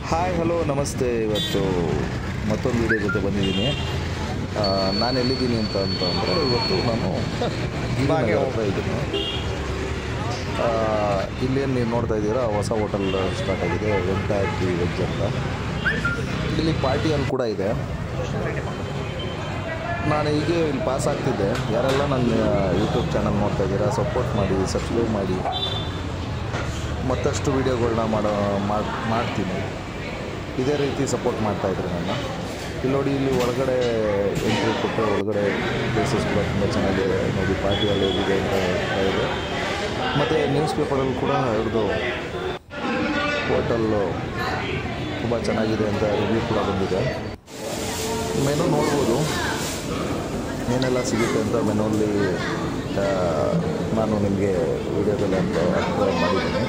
hi hello ನಮಸ್ತೆ ಇವತ್ತು ಮತ್ತೊಂದು ವಿಡಿಯೋ ಜೊತೆ ಬಂದಿದ್ದೀನಿ ಆ, ನಾನು ಎಲ್ಲಿದ್ದೀನಿ ಅಂತ ಅಂತ ಅಂದರೆ ಇವತ್ತು ನಾನು ಗಿರಿನಗರ ಹತ್ರ ಇದ್ದೀನಿ ಆ, ಇಲ್ಲೇನು ನೀವು ನೋಡ್ತಾ ಇದ್ದೀರಾ ಹೊಸ ಹೋಟೆಲ್ ಸ್ಟಾರ್ಟ್ ಆಗಿದೆ ವೆಂಕಟಾದ್ರಿ ವೆಜ್ ಅಂತ ಇಲ್ಲಿ ಪಾರ್ಟಿ ಅಲ್ಲಿ ಕೂಡ ಇದೆ ನಾನು ಹೀಗೆ ಇಲ್ಲಿ ಪಾಸ್ ಆಗ್ತಿದ್ದೆ ಯಾರೆಲ್ಲ ನನ್ನ ಯೂಟ್ಯೂಬ್ ಚಾನಲ್ ನೋಡ್ತಾ ಇದ್ದೀರಾ ಸಪೋರ್ಟ್ ಮಾಡಿ ಸಬ್ಸ್ಕ್ರೈಬ್ ಮಾಡಿ ಮತ್ತಷ್ಟು ವೀಡಿಯೋಗಳನ್ನ ಮಾಡೋ ಮಾಡ್- ಮಾಡ್ತೀನಿ ಇದೇ ರೀತಿ ಸಪೋರ್ಟ್ ಮಾಡ್ತಾಯಿದ್ರು ನನ್ನ ಇಲ್ಲಿ ನೋಡಿ ಇಲ್ಲಿ ಒಳಗಡೆ ಎಂಟ್ರಿ ಕೊಟ್ಟರೆ ಒಳಗಡೆ ಪ್ಲೇಸಸ್ ಕೂಡ ತುಂಬ ಚೆನ್ನಾಗಿದೆ ನೋಡಿ ಪಾರ್ಟಿಯಲ್ಲಿ ಹೇಗಿದೆ ಅಂತ ಹೇಳ್ತಾ ಇದೆ ಮತ್ತು ನ್ಯೂಸ್ ಪೇಪರಲ್ಲಿ ಕೂಡ ಇವ್ರದ್ದು ಹೋಟೆಲ್ಲು ತುಂಬ ಚೆನ್ನಾಗಿದೆ ಅಂತ ರಿವ್ಯೂ ಕೂಡ ಬಂದಿದೆ ಮೆನು ನೋಡ್ಬೋದು ಏನೆಲ್ಲ ಸಿಗುತ್ತೆ ಅಂತ ಮೆನುವಲ್ಲಿ ಆ, ನಾನು ನಿಮಗೆ ವಿಡಿಯೋದಲ್ಲಿ ಅಂತ ಅಪ್ಲೋಡ್ ಮಾಡಿದ್ದೀನಿ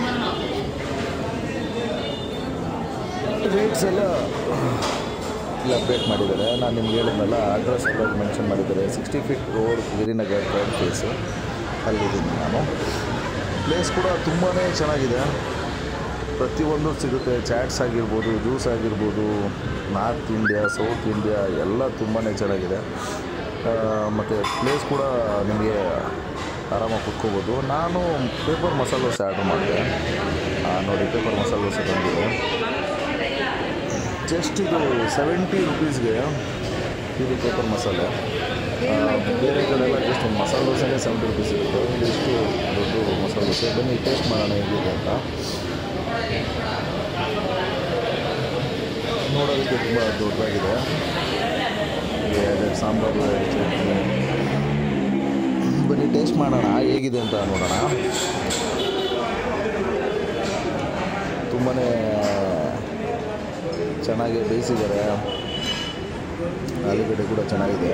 ರೇಟ್ಸ್ ಎಲ್ಲ ಇಲ್ಲಿ ಅಪ್ಡೇಟ್ ಮಾಡಿದ್ದಾರೆ ನಾನು ನಿಮ್ಗೆ ಹೇಳಿದ್ನಲ್ಲ ಅಡ್ರೆಸ್ ಎಲ್ಲ ಮೆನ್ಷನ್ ಮಾಡಿದ್ದಾರೆ sixty feet road Girinagar third phase ಅಲ್ಲಿದ್ದೀನಿ ನಾನು ಪ್ಲೇಸ್ ಕೂಡ ತುಂಬಾ ಚೆನ್ನಾಗಿದೆ ಪ್ರತಿಯೊಂದು ಸಿಗುತ್ತೆ ಚಾಟ್ಸ್ ಆಗಿರ್ಬೋದು ಜ್ಯೂಸ್ ಆಗಿರ್ಬೋದು ನಾರ್ತ್ ಇಂಡಿಯಾ ಸೌತ್ ಇಂಡಿಯಾ ಎಲ್ಲ ತುಂಬಾ ಚೆನ್ನಾಗಿದೆ ಮತ್ತು ಪ್ಲೇಸ್ ಕೂಡ ನಿಮಗೆ ಆರಾಮಾಗಿ ಕುತ್ಕೋಬೋದು ನಾನು ಪೇಪರ್ ಮಸಾಲೆ ದೋಸೆ ಆರ್ಡ್ರ್ ಮಾಡಿದೆ ಆ, ನೋಡಿ ಪೇಪರ್ ಮಸಾಲೆ ದೋಸೆ ಬಂದಿದೆ ಜಸ್ಟ್ ಇದು ಸೆವೆಂಟಿ ರುಪೀಸ್ಗೆ ಇದು ಪೇಪರ್ ಮಸಾಲೆ ಆ, ಬೇರೆ ಕಡೆ ಎಲ್ಲ ಜಸ್ಟ್ ಒಂದು ಮಸಾಲೆ ದೋಸೆಗೆ ಸೆವೆಂಟಿ ರುಪೀಸ್ ಇರುತ್ತೆ ಎಷ್ಟು ದೊಡ್ಡ ಮಸಾಲೆ ದೋಸೆ ಬನ್ನಿ ಟೇಸ್ಟ್ ಮಾಡೋಣ ಹೇಗಿದೆ ಅಂತ ನೋಡೋದಕ್ಕೆ ತುಂಬ ದೊಡ್ಡದಾಗಿದೆ ಎರಡು ಸಾಂಬಾರು ಎರಡು ಚಟ್ನಿ ಬನ್ನಿ ಟೇಸ್ಟ್ ಮಾಡೋಣ ಹೇಗಿದೆ ಅಂತ ನೋಡೋಣ ತುಂಬಾ ಚೆನ್ನಾಗಿ ಬೇಯಿಸಿದ್ದಾರೆ ಆಲೂಗಡ್ಡೆ ಕೂಡ ಚೆನ್ನಾಗಿದೆ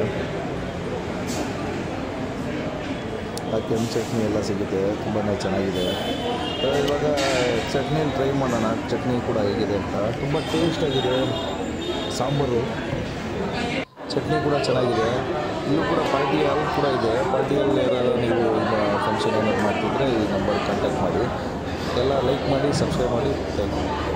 ಆ ಕೆಂಪು ಚಟ್ನಿ ಎಲ್ಲ ಸಿಗುತ್ತೆ ತುಂಬಾ ಚೆನ್ನಾಗಿದೆ ಆ, ಇವಾಗ ಚಟ್ನಿಯಲ್ಲಿ ಟ್ರೈ ಮಾಡೋಣ ಚಟ್ನಿ ಕೂಡ ಹೇಗಿದೆ ಅಂತ ತುಂಬ ಟೇಸ್ಟಾಗಿದೆ ಸಾಂಬಾರು ಚಟ್ನಿ ಕೂಡ ಚೆನ್ನಾಗಿದೆ ಇಲ್ಲೂ ಕೂಡ ಪಾರ್ಟಿ ಹಾಲ್ ಕೂಡ ಇದೆ ಪಾರ್ಟಿಯಲ್ಲಿ ಯಾರು ನೀವು ಫಂಕ್ಷನ್ ಏನಾದ್ರು ಮಾಡ್ತಿದ್ರೆ ಈ ನಂಬರ್ ಕಾಂಟ್ಯಾಕ್ಟ್ ಮಾಡಿ ಎಲ್ಲ ಲೈಕ್ ಮಾಡಿ ಸಬ್ಸ್ಕ್ರೈಬ್ ಮಾಡಿ ಥ್ಯಾಂಕ್ ಯು